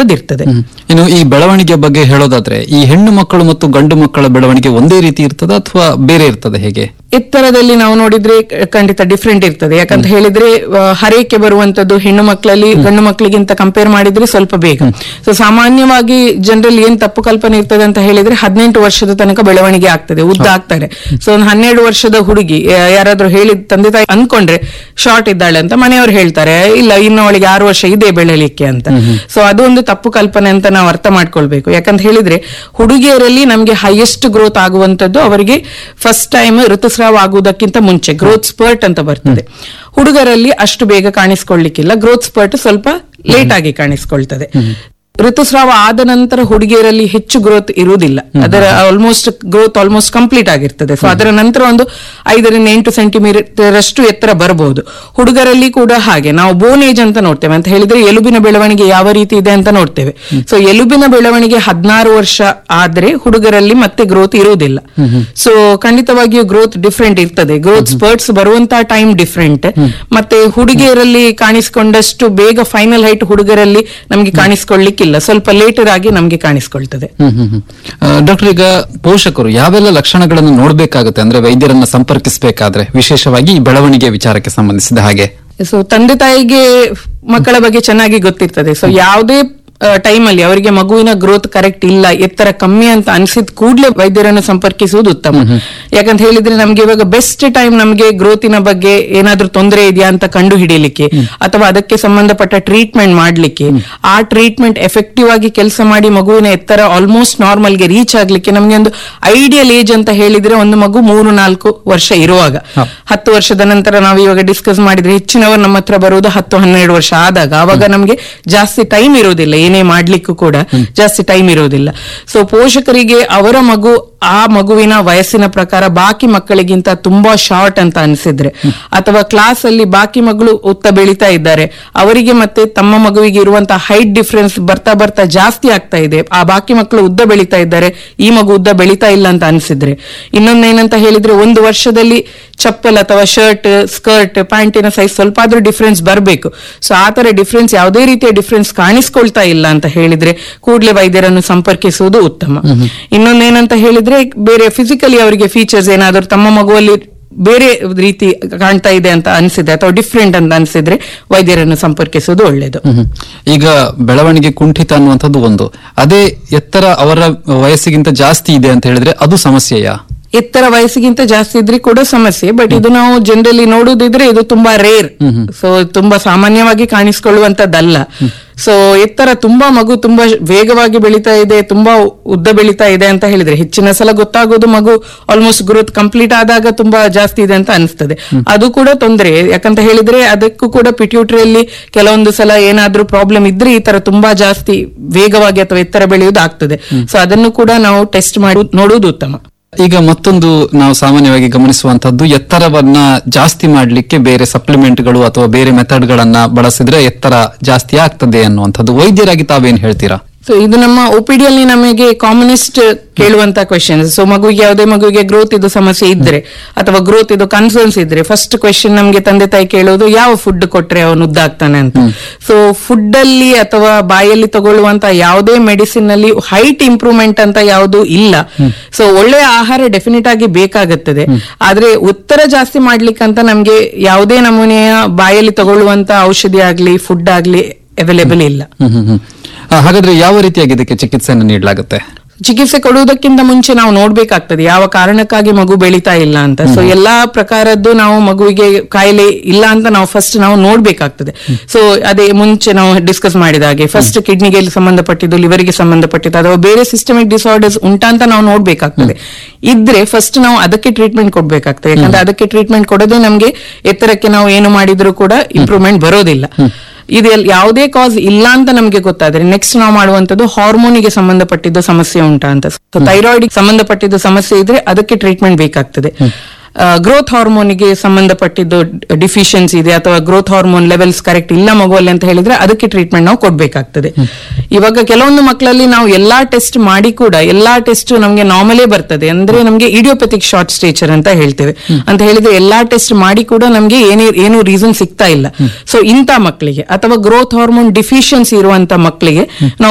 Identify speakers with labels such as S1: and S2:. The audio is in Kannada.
S1: ಅನ್ನುವಂಥದ್ದು ಇರ್ತದೆ
S2: ಹ್ಮ್. ಇನ್ನು ಈ ಬೆಳವಣಿಗೆ ಬಗ್ಗೆ ಹೇಳೋದಾದ್ರೆ ಈ ಹೆಣ್ಣು ಮಕ್ಕಳು ಮತ್ತು ಗಂಡು ಮಕ್ಕಳ ಬೆಳವಣಿಗೆ ಒಂದೇ ರೀತಿ ಇರ್ತದ ಅಥವಾ ಬೇರೆ ಇರ್ತದೆ ಹೇಗೆ
S1: ಎತ್ತರದಲ್ಲಿ ನಾವು ನೋಡಿದ್ರೆ ಕ- ಖಂಡಿತ ಡಿಫ್ರೆಂಟ್ ಇರ್ತದೆ ಯಾಕಂತ ಹೇಳಿದ್ರೆ ಆ, ಹರಕೆ ಬರುವಂತದ್ದು ಹೆಣ್ಣು ಮಕ್ಕಳಲ್ಲಿ ಗಂಡು ಮಕ್ಕಳಿಗಿಂತ ಕಂಪೇರ್ ಮಾಡಿದ್ರೆ ಸ್ವಲ್ಪ ಬೇಗ ಸೊ ಸಾಮಾನ್ಯವಾಗಿ ಜನರಲ್ಲಿ ಏನ್ ತಪ್ಪು ಕಲ್ಪನೆ ಇರ್ತದೆ ಅಂತ ಹೇಳಿದ್ರೆ ಹದಿನೆಂಟು ವರ್ಷದ ತನಕ ಬೆಳವಣಿಗೆ ಆಗ್ತದೆ ಉದ್ದ ಆಗ್ತಾರೆ ಸೊ ಒಂದು ಹನ್ನೆರಡು ವರ್ಷದ ಹುಡುಗಿ ಯಾ- ಯಾರಾದ್ರೂ ಹೇಳಿದ ತಂದೆ ತಾಯಿ ಅನ್ಕೊಂಡ್ರೆ ಶಾರ್ಟ್ ಇದ್ದಾಳೆ ಅಂತ ಮನೆಯವರು ಹೇಳ್ತಾರೆ ಇಲ್ಲ ಇನ್ನು ಅವಳಿಗೆ ಆರು ವರ್ಷ ಇದೆ ಬೆಳೆಯಲಿಕ್ಕೆ ಅಂತ ಸೊ ಅದು ಒಂದು ತಪ್ಪು ಕಲ್ಪನೆ ಅಂತ ನಾವು ಅರ್ಥ ಮಾಡ್ಕೊಳ್ಬೇಕು ಯಾಕಂತ ಹೇಳಿದ್ರೆ ಹುಡುಗಿಯರಲ್ಲಿ ನಮಗೆ ಹೈಯೆಸ್ಟ್ ಗ್ರೋತ್ ಆಗುವಂತದ್ದು ಅವರಿಗೆ ಫಸ್ಟ್ ಟೈಮ್ ಋತುಸ್ರಾವ ಆಗುವುದಕ್ಕಿಂತ ಮುಂಚೆ ಗ್ರೋತ್ ಸ್ಪರ್ಟ್ ಅಂತ ಬರ್ತದೆ ಹುಡುಗರಲ್ಲಿ ಅಷ್ಟು ಬೇಗ ಕಾಣಿಸ್ಕೊಳ್ಳಿಕ್ಕಿಲ್ಲ ಗ್ರೋತ್ ಸ್ಪರ್ಟ್ ಸ್ವಲ್ಪ ಲೇಟ್ ಆಗಿ ಕಾಣಿಸ್ಕೊಳ್ತದೆ ಋತುಸ್ರಾವ ಆದ ನಂತರ ಹುಡುಗಿಯರಲ್ಲಿ ಹೆಚ್ಚು ಗ್ರೋತ್ ಇರುವುದಿಲ್ಲ ಅದರ ಆಲ್ಮೋಸ್ಟ್ ಗ್ರೋತ್ ಆಲ್ಮೋಸ್ಟ್ ಕಂಪ್ಲೀಟ್ ಆಗಿರ್ತದೆ ಸೊ ಅದರ ನಂತರ ಒಂದು ಐದರಿಂದ ಎಂಟು ಸೆಂಟಿಮೀಟರ್ ಅಷ್ಟು ಎತ್ತರ ಬರಬಹುದು ಹುಡುಗರಲ್ಲಿ ಕೂಡ ಹಾಗೆ ನಾವು ಬೋನ್ ಏಜ್ ಅಂತ ನೋಡ್ತೇವೆ ಅಂತ ಹೇಳಿದ್ರೆ ಎಲುಬಿನ ಬೆಳವಣಿಗೆ ಯಾವ ರೀತಿ ಇದೆ ಅಂತ ನೋಡ್ತೇವೆ ಸೊ ಎಲುಬಿನ ಬೆಳವಣಿಗೆ ಹದಿನಾರು ವರ್ಷ ಆದ್ರೆ ಹುಡುಗರಲ್ಲಿ ಮತ್ತೆ ಗ್ರೋತ್ ಇರುವುದಿಲ್ಲ ಸೊ ಖಂಡಿತವಾಗಿಯೂ ಗ್ರೋತ್ ಡಿಫ್ರೆಂಟ್ ಇರ್ತದೆ ಗ್ರೋತ್ ಸ್ಪರ್ಟ್ಸ್ ಬರುವಂತಹ ಟೈಮ್ ಡಿಫ್ರೆಂಟ್ ಮತ್ತೆ ಹುಡುಗಿಯರಲ್ಲಿ ಕಾಣಿಸಿಕೊಂಡಷ್ಟು ಬೇಗ ಫೈನಲ್ ಹೈಟ್ ಹುಡುಗರಲ್ಲಿ ನಮಗೆ ಕಾಣಿಸ್ಕೊಳ್ಳಿಕ್ಕಿಲ್ಲ ಸ್ವಲ್ಪ ಲೇಟರ್ ಆಗಿ ನಮಗೆ ಕಾಣಿಸ್ಕೊಳ್ತದೆ
S2: ಹ್ಮ್ ಹ್ಮ್ ಹ್ಮ್. ಆ, ಡಾಕ್ಟರ್ ಈಗ ಪೋಷಕರು ಯಾವೆಲ್ಲ ಲಕ್ಷಣಗಳನ್ನು ನೋಡ್ಬೇಕಾಗುತ್ತೆ ಅಂದ್ರೆ ವೈದ್ಯರನ್ನ ಸಂಪರ್ಕಿಸಬೇಕಾದ್ರೆ ವಿಶೇಷವಾಗಿ ಈ ಬೆಳವಣಿಗೆ ವಿಚಾರಕ್ಕೆ ಸಂಬಂಧಿಸಿದ ಹಾಗೆ
S1: ಸೊ ತಂದೆ ತಾಯಿಗೆ ಮಕ್ಕಳ ಬಗ್ಗೆ ಚೆನ್ನಾಗಿ ಗೊತ್ತಿರ್ತದೆ ಸೊ ಯಾವುದೇ ಟೈಮ್ ಅಲ್ಲಿ ಅವರಿಗೆ ಮಗುವಿನ ಗ್ರೋತ್ ಕರೆಕ್ಟ್ ಇಲ್ಲ ಎತ್ತರ ಕಮ್ಮಿ ಅಂತ ಅನ್ಸಿದ ಕೂಡಲೇ ವೈದ್ಯರನ್ನು ಸಂಪರ್ಕಿಸುವುದು ಉತ್ತಮ ಯಾಕಂತ ಹೇಳಿದ್ರೆ ನಮ್ಗೆ ಇವಾಗ ಬೆಸ್ಟ್ ಟೈಮ್ ನಮ್ಗೆ ಗ್ರೋತಿನ ಬಗ್ಗೆ ಏನಾದ್ರೂ ತೊಂದರೆ ಇದೆಯಾ ಅಂತ ಕಂಡು ಹಿಡಿಯಲಿಕ್ಕೆ ಅಥವಾ ಅದಕ್ಕೆ ಸಂಬಂಧಪಟ್ಟ ಟ್ರೀಟ್ಮೆಂಟ್ ಮಾಡ್ಲಿಕ್ಕೆ ಆ ಟ್ರೀಟ್ಮೆಂಟ್ ಎಫೆಕ್ಟಿವ್ ಆಗಿ ಕೆಲಸ ಮಾಡಿ ಮಗುವಿನ ಎತ್ತರ ಆಲ್ಮೋಸ್ಟ್ ನಾರ್ಮಲ್ ಗೆ ರೀಚ್ ಆಗ್ಲಿಕ್ಕೆ ನಮ್ಗೆ ಒಂದು ಐಡಿಯಲ್ ಏಜ್ ಅಂತ ಹೇಳಿದ್ರೆ ಒಂದು ಮಗು ಮೂರು ನಾಲ್ಕು ವರ್ಷ ಇರುವಾಗ ಹತ್ತು ವರ್ಷದ ನಂತರ ನಾವು ಇವಾಗ ಡಿಸ್ಕಸ್ ಮಾಡಿದ್ರೆ ಹೆಚ್ಚಿನವರು ನಮ್ಮ ಹತ್ರ ಬರುವುದು ಹತ್ತು ಹನ್ನೆರಡು ವರ್ಷ ಆದಾಗ ಅವಾಗ ನಮ್ಗೆ ಜಾಸ್ತಿ ಟೈಮ್ ಇರುವುದಿಲ್ಲ ಏನೇ ಮಾಡ್ಲಿಕ್ಕೂ ಕೂಡ ಜಾಸ್ತಿ ಟೈಮ್ ಇರುವುದಿಲ್ಲ ಸೊ ಪೋಷಕರಿಗೆ ಅವರ ಮಗು ಆ ಮಗುವಿನ ವಯಸ್ಸಿನ ಪ್ರಕಾರ ಬಾಕಿ ಮಕ್ಕಳಿಗಿಂತ ತುಂಬಾ ಶಾರ್ಟ್ ಅಂತ ಅನಿಸಿದ್ರೆ ಅಥವಾ ಕ್ಲಾಸ್ ಅಲ್ಲಿ ಬಾಕಿ ಮಗಳು ಉತ್ತ ಬೆಳೀತಾ ಇದ್ದಾರೆ ಅವರಿಗೆ ಮತ್ತೆ ತಮ್ಮ ಮಗುವಿಗೆ ಇರುವಂತಹ ಹೈಟ್ ಡಿಫ್ರೆನ್ಸ್ ಬರ್ತಾ ಬರ್ತಾ ಜಾಸ್ತಿ ಆಗ್ತಾ ಇದೆ ಆ ಬಾಕಿ ಮಕ್ಕಳು ಉದ್ದ ಬೆಳೀತಾ ಇದ್ದಾರೆ ಈ ಮಗು ಉದ್ದ ಬೆಳೀತಾ ಇಲ್ಲ ಅಂತ ಅನಿಸಿದ್ರೆ ಇನ್ನೊಂದೇನಂತ ಹೇಳಿದ್ರೆ ಒಂದು ವರ್ಷದಲ್ಲಿ ಚಪ್ಪಲ್ ಅಥವಾ ಶರ್ಟ್ ಸ್ಕರ್ಟ್ ಪ್ಯಾಂಟಿನ ಸೈಜ್ ಸ್ವಲ್ಪ ಆದ್ರೂ ಡಿಫ್ರೆನ್ಸ್ ಬರಬೇಕು ಸೊ ಆ ತರ ಡಿಫ್ರೆನ್ಸ್ ಯಾವುದೇ ರೀತಿಯ ಡಿಫ್ರೆನ್ಸ್ ಕಾಣಿಸ್ಕೊಳ್ತಾ ಇಲ್ಲ ಅಂತ ಹೇಳಿದ್ರೆ ಕೂಡಲೇ ವೈದ್ಯರನ್ನು ಸಂಪರ್ಕಿಸುವುದು ಉತ್ತಮ ಇನ್ನೊಂದೇನಂತ ಹೇಳಿದ್ರೆ ಬೇರೆ ಫಿಸಿಕಲಿ ಅವರಿಗೆ ಫೀಚರ್ಸ್ ಏನಾದರೂ ತಮ್ಮ ಮಗುವಲ್ಲಿ ಬೇರೆ ರೀತಿ ಕಾಣ್ತಾ ಇದೆ ಅಂತ ಅನಿಸಿದೆ ಅಥವಾ ಡಿಫ್ರೆಂಟ್ ಅಂತ ಅನಿಸಿದ್ರೆ ವೈದ್ಯರನ್ನು ಸಂಪರ್ಕಿಸುವುದು ಒಳ್ಳೆಯದು
S2: ಹ್ಮ್ ಹ್ಮ್. ಈಗ ಬೆಳವಣಿಗೆ ಕುಂಠಿತ ಅನ್ನುವಂಥದ್ದು ಒಂದು ಅದೇ ಎತ್ತರ ಅವರ ವಯಸ್ಸಿಗಿಂತ ಜಾಸ್ತಿ ಇದೆ ಅಂತ ಹೇಳಿದ್ರೆ ಅದು ಸಮಸ್ಯೆಯಾ
S1: ಎತ್ತರ ವಯಸ್ಸಿಗಿಂತ ಜಾಸ್ತಿ ಇದ್ರೆ ಕೂಡ ಸಮಸ್ಯೆ ಬಟ್ ಇದು ನಾವು ಜನರಲಿ ನೋಡುದಿದ್ರೆ ಇದು ತುಂಬಾ ರೇರ್ ಸೊ ತುಂಬಾ ಸಾಮಾನ್ಯವಾಗಿ ಕಾಣಿಸ್ಕೊಳ್ಳುವಂತದ್ದಲ್ಲ ಸೊ ಎತ್ತರ ತುಂಬಾ ಮಗು ತುಂಬಾ ವೇಗವಾಗಿ ಬೆಳೀತಾ ಇದೆ ತುಂಬಾ ಉದ್ದ ಬೆಳೀತಾ ಇದೆ ಅಂತ ಹೇಳಿದ್ರೆ ಹೆಚ್ಚಿನ ಸಲ ಗೊತ್ತಾಗೋದು ಮಗು ಆಲ್ಮೋಸ್ಟ್ ಗ್ರೋತ್ ಕಂಪ್ಲೀಟ್ ಆದಾಗ ತುಂಬಾ ಜಾಸ್ತಿ ಇದೆ ಅಂತ ಅನಿಸ್ತದೆ ಅದು ಕೂಡ ತೊಂದರೆ ಯಾಕಂತ ಹೇಳಿದ್ರೆ ಅದಕ್ಕೂ ಕೂಡ ಪಿಟ್ಯೂಟ್ರಿಯಲ್ಲಿ ಕೆಲವೊಂದು ಸಲ ಏನಾದ್ರೂ ಪ್ರಾಬ್ಲಮ್ ಇದ್ರೆ ಈ ತರ ತುಂಬಾ ಜಾಸ್ತಿ ವೇಗವಾಗಿ ಅಥವಾ ಎತ್ತರ ಬೆಳೆಯುವುದು ಆಗ್ತದೆ ಸೊ ಅದನ್ನು ಕೂಡ ನಾವು ಟೆಸ್ಟ್ ಮಾಡಿ ನೋಡುವುದು ಉತ್ತಮ
S2: ಈಗ ಮತ್ತೊಂದು ನಾವು ಸಾಮಾನ್ಯವಾಗಿ ಗಮನಿಸುವಂತದ್ದು ಎತ್ತರವನ್ನ ಜಾಸ್ತಿ ಮಾಡ್ಲಿಕ್ಕೆ ಬೇರೆ ಸಪ್ಲಿಮೆಂಟ್ಗಳು ಅಥವಾ ಬೇರೆ ಮೆಥಡ್ಗಳನ್ನ ಬಳಸಿದ್ರೆ ಎತ್ತರ ಜಾಸ್ತಿ ಆಗ್ತದೆ ಅನ್ನುವಂಥದ್ದು ವೈದ್ಯರಾಗಿ ತಾವೇನ್ ಹೇಳ್ತೀರಾ
S1: ಸೊ ಇದು ನಮ್ಮ ಒಪಿಡಿ ಅಲ್ಲಿ ನಮಗೆ ಕಾಮನೆಸ್ಟ್ ಕೇಳುವಂತ ಕ್ವೆಶನ್ ಸೊ ಮಗುವಿಗೆ ಯಾವುದೇ ಮಗುವಿಗೆ ಗ್ರೋತ್ ಇದು ಸಮಸ್ಯೆ ಇದ್ರೆ ಅಥವಾ ಗ್ರೋತ್ ಇದು ಕನ್ಸರ್ನ್ಸ್ ಇದ್ರೆ ಫಸ್ಟ್ ಕ್ವೆಶನ್ ನಮಗೆ ತಂದೆ ತಾಯಿ ಕೇಳೋದು ಯಾವ ಫುಡ್ ಕೊಟ್ರೆ ಅವನು ಉದ್ದಾಗ್ತಾನೆ ಅಂತ ಸೊ ಫುಡ್ ಅಲ್ಲಿ ಅಥವಾ ಬಾಯಲ್ಲಿ ತಗೊಳ್ಳುವಂತ ಯಾವುದೇ ಮೆಡಿಸಿನ್ ಅಲ್ಲಿ ಹೈಟ್ ಇಂಪ್ರೂವ್ಮೆಂಟ್ ಅಂತ ಯಾವುದು ಇಲ್ಲ ಸೊ ಒಳ್ಳೆಯ ಆಹಾರ ಡೆಫಿನೆಟ್ ಆಗಿ ಬೇಕಾಗುತ್ತದೆ ಆದ್ರೆ ಉತ್ತರ ಜಾಸ್ತಿ ಮಾಡ್ಲಿಕ್ಕಂತ ನಮ್ಗೆ ಯಾವುದೇ ನಮೂನೆಯ ಬಾಯಲ್ಲಿ ತಗೊಳ್ಳುವಂತ ಔಷಧಿ ಆಗ್ಲಿ ಫುಡ್ ಆಗ್ಲಿ ಅವೈಲೇಬಲ್ ಇಲ್ಲ
S2: ಹ್ಮ್ ಹ್ಮ್ ಹ್ಮ್. ಆ, ಹಾಗಾದ್ರೆ ಯಾವ ರೀತಿಯಾಗಿ ಇದಕ್ಕೆ ಚಿಕಿತ್ಸೆಯನ್ನು ನೀಡಲಾಗುತ್ತೆ
S1: ಚಿಕಿತ್ಸೆ ಕೊಡುವುದಕ್ಕಿಂತ ಮುಂಚೆ ನಾವು ನೋಡ್ಬೇಕಾಗ್ತದೆ ಯಾವ ಕಾರಣಕ್ಕಾಗಿ ಮಗು ಬೆಳೀತಾ ಇಲ್ಲ ಅಂತ ಸೊ ಎಲ್ಲಾ ಪ್ರಕಾರದ್ದು ನಾವು ಮಗುವಿಗೆ ಕಾಯಿಲೆ ಇಲ್ಲ ಅಂತ ನಾವು ಫಸ್ಟ್ ನಾವು ನೋಡ್ಬೇಕಾಗ್ತದೆ ಸೊ ಅದೇ ಮುಂಚೆ ನಾವು ಡಿಸ್ಕಸ್ ಮಾಡಿದ ಹಾಗೆ ಫಸ್ಟ್ ಕಿಡ್ನಿಗೆ ಸಂಬಂಧಪಟ್ಟಿದ್ದು ಲಿವರ್ಗೆ ಸಂಬಂಧಪಟ್ಟಿದ್ದು ಅಥವಾ ಬೇರೆ ಸಿಸ್ಟಮಿಕ್ ಡಿಸಾರ್ಡರ್ಸ್ ಉಂಟಾ ಅಂತ ನಾವು ನೋಡ್ಬೇಕಾಗ್ತದೆ ಇದ್ರೆ ಫಸ್ಟ್ ನಾವು ಅದಕ್ಕೆ ಟ್ರೀಟ್ಮೆಂಟ್ ಕೊಡ್ಬೇಕಾಗ್ತದೆ ಯಾಕಂದ್ರೆ ಅದಕ್ಕೆ ಟ್ರೀಟ್ಮೆಂಟ್ ಕೊಡದೆ ನಮ್ಗೆ ಎತ್ತರಕ್ಕೆ ನಾವು ಏನು ಮಾಡಿದ್ರು ಕೂಡ ಇಂಪ್ರೂವ್ಮೆಂಟ್ ಬರೋದಿಲ್ಲ ಇದು ಎಲ್- ಯಾವುದೇ ಕಾಸ್ ಇಲ್ಲ ಅಂತ ನಮಗೆ ಗೊತ್ತಾದ್ರೆ ನೆಕ್ಸ್ಟ್ ನಾವು ಮಾಡುವಂತದ್ದು ಹಾರ್ಮೋನಿಗೆ ಸಂಬಂಧಪಟ್ಟಿದ್ದು ಸಮಸ್ಯೆ ಉಂಟಾ ಅಂತ ಥೈರಾಯ್ಡ್ ಸಂಬಂಧಪಟ್ಟಿದ್ದು ಸಮಸ್ಯೆ ಇದ್ರೆ ಅದಕ್ಕೆ ಟ್ರೀಟ್ಮೆಂಟ್ ಬೇಕಾಗ್ತದೆ ಗ್ರೋತ್ ಹಾರ್ಮೋನಿಗೆ ಸಂಬಂಧಪಟ್ಟಿದ್ದು ಡಿಫಿಷಿಯನ್ಸಿ ಇದೆ ಅಥವಾ ಗ್ರೋತ್ ಹಾರ್ಮೋನ್ ಲೆವೆಲ್ಸ್ ಕರೆಕ್ಟ್ ಇಲ್ಲ ಮಗುವಲ್ಲಿ ಅಂತ ಹೇಳಿದ್ರೆ ಅದಕ್ಕೆ ಟ್ರೀಟ್ಮೆಂಟ್ ನಾವು ಕೊಡ್ಬೇಕಾಗ್ತದೆ ಇವಾಗ ಕೆಲವೊಂದು ಮಕ್ಕಳಲ್ಲಿ ನಾವು ಎಲ್ಲಾ ಟೆಸ್ಟ್ ಮಾಡಿ ಕೂಡ ಎಲ್ಲಾ ಟೆಸ್ಟ್ ನಮಗೆ ನಾರ್ಮಲೇ ಬರ್ತದೆ ಅಂದ್ರೆ ನಮಗೆ ಇಡಿಯೋಪೆಥಿಕ್ ಶಾರ್ಟ್ ಸ್ಟೇಚರ್ ಅಂತ ಹೇಳ್ತೇವೆ ಅಂತ ಹೇಳಿದ್ರೆ ಎಲ್ಲಾ ಟೆಸ್ಟ್ ಮಾಡಿ ಕೂಡ ನಮಗೆ ಏನೇ ಏನು ರೀಸನ್ ಸಿಗ್ತಾ ಇಲ್ಲ ಸೊ ಇಂಥ ಮಕ್ಕಳಿಗೆ ಅಥವಾ ಗ್ರೋತ್ ಹಾರ್ಮೋನ್ ಡಿಫಿಷಿಯನ್ಸಿ ಇರುವಂತ ಮಕ್ಕಳಿಗೆ ನಾವು